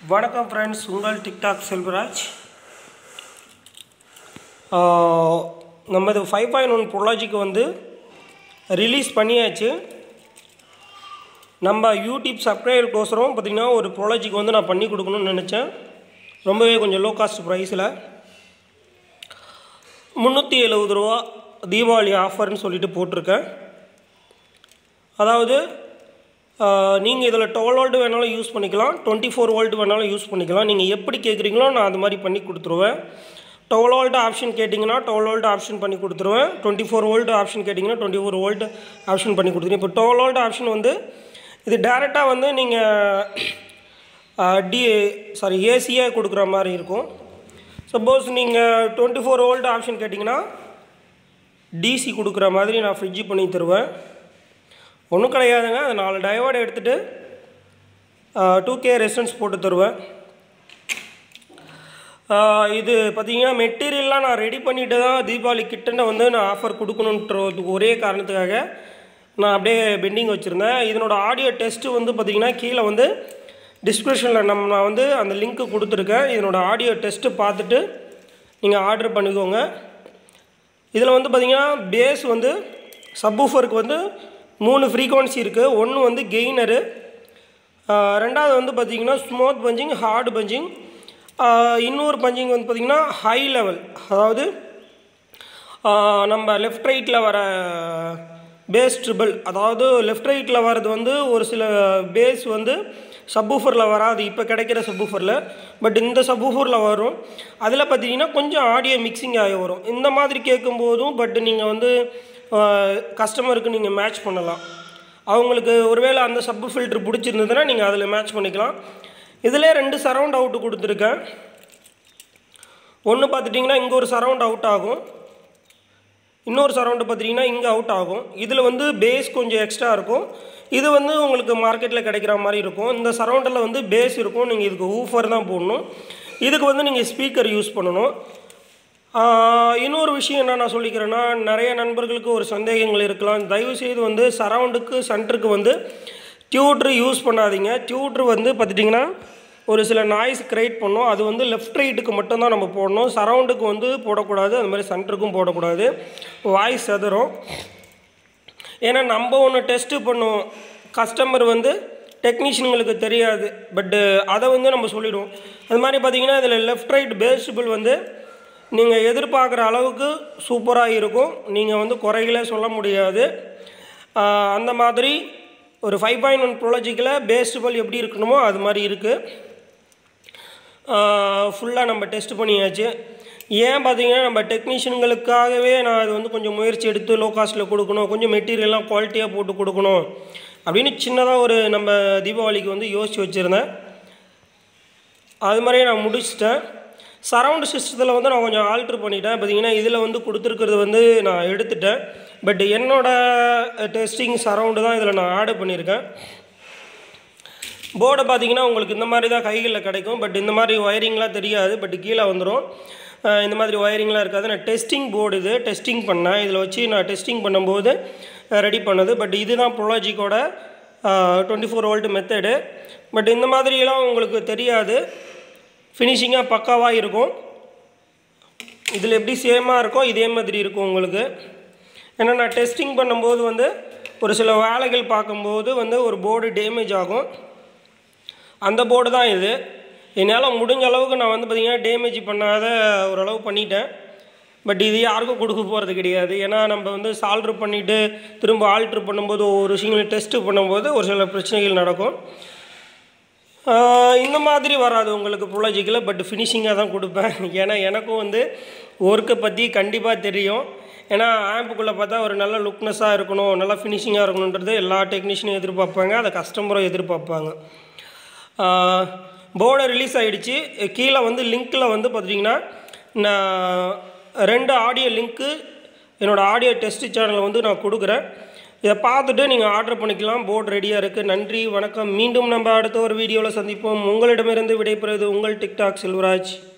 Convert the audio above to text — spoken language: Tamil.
வணக்கம் ஃப்ரெண்ட்ஸ் உங்கள் டிக்டாக் செல்வராஜ் ஆஹ், நமது ஃபைவ் பாயிண்ட் ஒன் ப்ரொலாஜிக்கு வந்து ரிலீஸ் பண்ணியாச்சு நம்ம யூடியூப் சப்ஸ்கிரைபருக்கோசரம் பார்த்திங்கன்னா ஒரு ப்ரொலாஜிக்கு வந்து நான் பண்ணி கொடுக்கணும்னு நினச்சேன் ரொம்பவே கொஞ்சம் லோ காஸ்ட் ப்ரைஸில் முந்நூற்றி எழுபது ரூபா தீபாவளி ஆஃபர்னு சொல்லிட்டு போட்டிருக்கேன் அதாவது நீங்கள் இதில் டுவெல் வோல்ட் வேணாலும் யூஸ் பண்ணிக்கலாம் டுவெண்ட்டி ஃபோர் வோல்ட் வேணாலும் யூஸ் பண்ணிக்கலாம் நீங்கள் எப்படி கேட்குறீங்களோ நான் அது மாதிரி பண்ணி கொடுத்துருவேன் டுவெல் வோல்ட் ஆப்ஷன் கேட்டிங்கன்னா டுவெல் வோல்ட் ஆப்ஷன் பண்ணி கொடுத்துருவேன் டுவெண்ட்டி ஃபோர் வோல்ட் ஆப்ஷன் கேட்டிங்கன்னா டுவெண்ட்டி ஃபோர் வோல்ட் ஆப்ஷன் பண்ணி கொடுத்துருவேன் இப்போ டுவெல் வோல்ட் ஆப்ஷன் வந்து இது டேரெக்டாக வந்து நீங்கள் டி சாரி ஏசியே கொடுக்குற மாதிரி இருக்கும் சப்போஸ் நீங்கள் டுவெண்ட்டி ஃபோர் வோல்ட் ஆப்ஷன் கேட்டிங்கன்னா டிசி கொடுக்குற மாதிரி நான் ஃப்ரிட்ஜு பண்ணி தருவேன் ஒன்றும் கிடையாதுங்க அது நாலு டயோடு எடுத்துகிட்டு டூ கே ரெசன்ஸ் போட்டு தருவேன் ஆஹ் இது பார்த்தீங்கன்னா மெட்டீரியல்லாம் நான் ரெடி பண்ணிட்டு தான் தீபாவளி கிட்டன வந்து நான் ஆஃபர் கொடுக்கணுன்றதுக்கு ஒரே காரணத்துக்காக நான் அப்படியே பெண்டிங் வச்சுருந்தேன் இதனோட ஆடியோ டெஸ்ட்டு வந்து பார்த்திங்கன்னா கீழே வந்து டிஸ்கிரிப்ஷனில் நம்ம நான் வந்து அந்த லிங்க்கு கொடுத்துருக்கேன் இதனோட ஆடியோ டெஸ்ட்டு பார்த்துட்டு நீங்கள் ஆர்டர் பண்ணிக்கோங்க இதில் வந்து பார்த்திங்கன்னா பேஸ் வந்து சப்வூஃபருக்கு வந்து மூணு ஃப்ரீக்வன்சி இருக்குது ஒன்று வந்து கெய்னரு ரெண்டாவது வந்து பார்த்திங்கன்னா ஸ்மூத் பஞ்சிங் ஹார்டு பஞ்சிங் இன்னொரு பஞ்சிங் வந்து பார்த்திங்கன்னா ஹை லெவல் அதாவது ஆஹ் நம்ம லெஃப்ட் ரைட்டில் வர பேஸ் ட்ரிபிள் அதாவது லெஃப்ட் ரைட்டில் வர்றது வந்து ஒரு சில பேஸ் வந்து சப்வூஃபரில் வராது இப்போ கிடைக்கிற சப்வூஃபரில் பட் இந்த சப்வூஃபரில் வரும் அதில் பார்த்தீங்கன்னா கொஞ்சம் ஆடியோ மிக்சிங் ஆகி வரும் இந்த மாதிரி கேட்கும்போதும் பட் நீங்கள் வந்து கஸ்டமருக்கு நீங்கள் மேட்ச் பண்ணலாம் அவங்களுக்கு ஒருவேளை அந்த சப்பு ஃபில்ட்ரு பிடிச்சிருந்ததுன்னா நீங்கள் அதில் மேட்ச் பண்ணிக்கலாம் இதிலே ரெண்டு சரவுண்ட் அவுட்டு கொடுத்துருக்கேன் ஒன்று பார்த்துட்டிங்கன்னா இங்கே ஒரு சரவுண்ட் அவுட் ஆகும் இன்னொரு சரவுண்டு பார்த்தீங்கன்னா இங்கே அவுட் ஆகும் இதில் வந்து பேஸ் கொஞ்சம் எக்ஸ்ட்ரா இருக்கும் இது வந்து உங்களுக்கு மார்க்கெட்டில் கிடைக்கிற மாதிரி இருக்கும் இந்த சரவுண்டில் வந்து பேஸ் இருக்கும் நீங்கள் இதுக்கு ஊஃபர் தான் போடணும் இதுக்கு வந்து நீங்கள் ஸ்பீக்கர் யூஸ் பண்ணணும் ஆஹ் இன்னொரு விஷயம் என்ன நான் சொல்லிக்கிறேன்னா நிறைய நண்பர்களுக்கு ஒரு சந்தேகங்கள் இருக்கலாம் தயவுசெய்து வந்து சரவுண்டுக்கு சென்டருக்கு வந்து டியூட்ரு யூஸ் பண்ணாதீங்க டியூட்ரு வந்து பார்த்துட்டிங்கன்னா ஒரு சில நாய்ஸ் க்ரியேட் பண்ணும் அது வந்து லெஃப்ட் ரைட்டுக்கு மட்டும்தான் நம்ம போடணும் சரவுண்டுக்கு வந்து போடக்கூடாது அது மாதிரி சென்டருக்கும் போடக்கூடாது வாய்ஸ் செதறும் ஏன்னா நம்ம ஒன்று டெஸ்ட்டு பண்ணுவோம் கஸ்டமர் வந்து டெக்னீஷியனுங்களுக்கு தெரியாது பட்டு அதை வந்து நம்ம சொல்லிடுவோம் அது மாதிரி பார்த்தீங்கன்னா இதில் லெஃப்ட் ரைட் பேஸ்பிள் வந்து நீங்கள் எதிர்பார்க்குற அளவுக்கு சூப்பராக இருக்கும் நீங்கள் வந்து குறைகளே சொல்ல முடியாது ஆஹ் அந்த மாதிரி ஒரு ஃபைவ் பாயிண்ட் ஒன் ப்ரொலஜிக்கில் பேஸ்பிள் எப்படி இருக்கணுமோ அது மாதிரி இருக்குது ஃபுல்லாக நம்ம டெஸ்ட் பண்ணியாச்சு ஏன் பார்த்தீங்கன்னா நம்ம டெக்னீஷியன்களுக்காகவே நான் அது வந்து கொஞ்சம் முயற்சி எடுத்து லோ காஸ்ட்டில் கொடுக்கணும் கொஞ்சம் மெட்டீரியல்லாம் குவாலிட்டியாக போட்டு கொடுக்கணும் அப்படின்னு சின்னதாக ஒரு நம்ம தீபாவளிக்கு வந்து யோசித்து வச்சுருந்தேன் அது மாதிரியே நான் முடிச்சிட்டேன் சரவுண்ட் சிஸ்டத்தில் வந்து நான் கொஞ்சம் ஆல்ட்ரு பண்ணிட்டேன் பார்த்தீங்கன்னா இதில் வந்து கொடுத்துருக்கிறது வந்து நான் எடுத்துட்டேன் பட் என்னோடய டெஸ்டிங் சரவுண்டு தான் இதில் நான் ஆட் பண்ணியிருக்கேன் போர்டை பார்த்தீங்கன்னா உங்களுக்கு இந்த மாதிரி தான் கைகளில் கிடைக்கும் பட் இந்த மாதிரி ஒயரிங்லாம் தெரியாது பட் கீழே வந்துடும் அஹ் இந்த மாதிரி ஒயரிங்லாம் இருக்காது நான் டெஸ்டிங் போர்டு இது டெஸ்டிங் பண்ணேன் இதில் வச்சு நான் டெஸ்டிங் பண்ணும்போது ரெடி பண்ணது பட் இதுதான் ப்ரொலாஜிக்கோட twenty four volt method but இந்த மாதிரியெல்லாம் உங்களுக்கு தெரியாது ஃபினிஷிங்காக பக்காவாக இருக்கும் இதில் எப்படி சேமாக இருக்கோ இதே மாதிரி இருக்கும் உங்களுக்கு ஏன்னா நான் டெஸ்டிங் பண்ணும்போது வந்து ஒரு சில வேலைகள் பார்க்கும்போது வந்து ஒரு போர்டு டேமேஜ் ஆகும் அந்த போர்டு தான் இது என்னால் முடிஞ்ச அளவுக்கு நான் வந்து பார்த்திங்கன்னா டேமேஜ் பண்ணாத ஓரளவு பண்ணிட்டேன் பட் இது யாருக்கும் கொடுக்க போகிறது கிடையாது ஏன்னா நம்ம வந்து சால்ட்ரு பண்ணிவிட்டு திரும்ப ஆல்ட்ரு பண்ணும்போது ஒவ்வொரு விஷயங்களையும் டெஸ்ட்டு பண்ணும்போது ஒரு சில பிரச்சனைகள் நடக்கும் ஆஹ் இந்த மாதிரி வராது உங்களுக்கு ப்ரொலாஜிக்கில் பட் ஃபினிஷிங்காக தான் கொடுப்பேன் ஏன்னா எனக்கும் வந்து ஒர்க்கை பற்றி கண்டிப்பாக தெரியும் ஏன்னா ஆம்புக்குள்ளே பார்த்தா ஒரு நல்ல லுக்னஸாக இருக்கணும் நல்லா ஃபினிஷிங்காக இருக்கணுன்றது எல்லா டெக்னீஷியனும் எதிர்பார்ப்பாங்க அதை கஸ்டமரும் எதிர்பார்ப்பாங்க போர்டை ரிலீஸ் ஆகிடுச்சு கீழே வந்து லிங்க்கில் வந்து பார்த்தீங்கன்னா நான் ரெண்டு ஆடியோ லிங்க்கு என்னோடய ஆடியோ டெஸ்ட் சேனலில் வந்து நான் கொடுக்குறேன் இதை பார்த்துட்டு நீங்கள் ஆர்டர் பண்ணிக்கலாம் போர்டு ரெடியாக இருக்குது நன்றி வணக்கம் மீண்டும் நம்ம அடுத்த ஒரு வீடியோவில் சந்திப்போம் உங்களிடமிருந்து விடைபெறுவது உங்கள் டிக்டாக் செல்வராஜ்